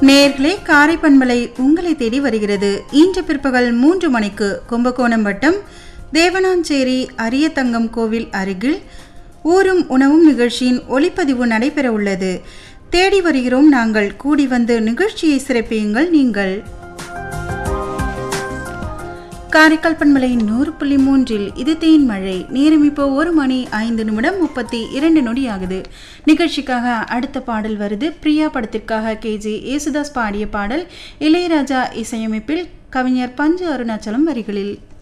நேர்களே காரைப்பண்பலை உங்களை தேடி வருகிறது இன்று பிற்பகல் மூன்று மணிக்கு கும்பகோணம் வட்டம் தேவனாஞ்சேரி அரியதங்கம் கோவில் அருகில் ஊரும் உணவும் நிகழ்ச்சியின் ஒளிப்பதிவு நடைபெற உள்ளது தேடி வருகிறோம் நாங்கள் கூடி வந்து நிகழ்ச்சியை சிறப்பியுங்கள் நீங்கள் காரைக்கால் பண்பலை நூறு புள்ளி மூன்றில் இது தேன் மழை நேரம் இப்போ ஒரு மணி ஐந்து நிமிடம் முப்பத்தி இரண்டு நொடி ஆகுது நிகழ்ச்சிக்காக அடுத்த பாடல் வருது பிரியா படத்திற்காக கேஜி யேசுதாஸ் பாடிய பாடல் இளையராஜா இசையமைப்பில் கவிஞர் பஞ்சு அருணாச்சலம் வரிகளில்